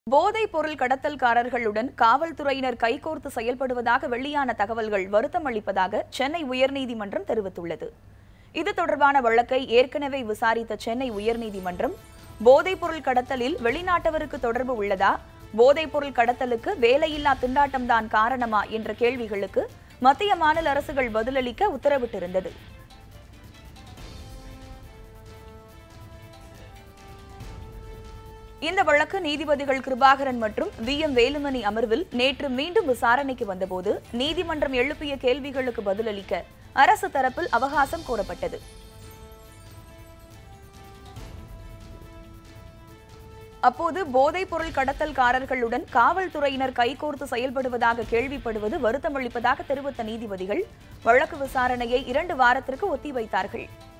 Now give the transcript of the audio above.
போதைப் பொருள் கடத்தல்காரர்களுடன் காவல்துறையினர் கைகோர்த்து செயல்படுவதாக வெளியான தகவல்கள் வருத்தம் அளிப்பதாக சென்னை உயர்நீதிமன்றம் தெரிவித்துள்ளது இது தொடர்பான வழக்கை ஏற்கனவே விசாரித்த சென்னை உயர்நீதிமன்றம் போதைப் பொருள் கடத்தலில் வெளிநாட்டவருக்கு தொடர்பு உள்ளதா போதைப் பொருள் கடத்தலுக்கு வேலையில்லா திண்டாட்டம்தான் காரணமா என்ற கேள்விகளுக்கு மத்திய மாநில அரசுகள் பதிலளிக்க உத்தரவிட்டிருந்தது இந்த வழக்கு நீதிபதிகள் கிருபாகரன் மற்றும் வி எம் வேலுமணி அமர்வில் நேற்று மீண்டும் விசாரணைக்கு வந்தபோது நீதிமன்றம் எழுப்பிய கேள்விகளுக்கு பதிலளிக்க அரசு தரப்பில் அவகாசம் கோரப்பட்டது அப்போது போதைப் பொருள் கடத்தல்காரர்களுடன் காவல்துறையினர் கைகோர்த்து செயல்படுவதாக கேள்விப்படுவது வருத்தமளிப்பதாக தெரிவித்த நீதிபதிகள் வழக்கு விசாரணையை இரண்டு வாரத்திற்கு ஒத்திவைத்தார்கள்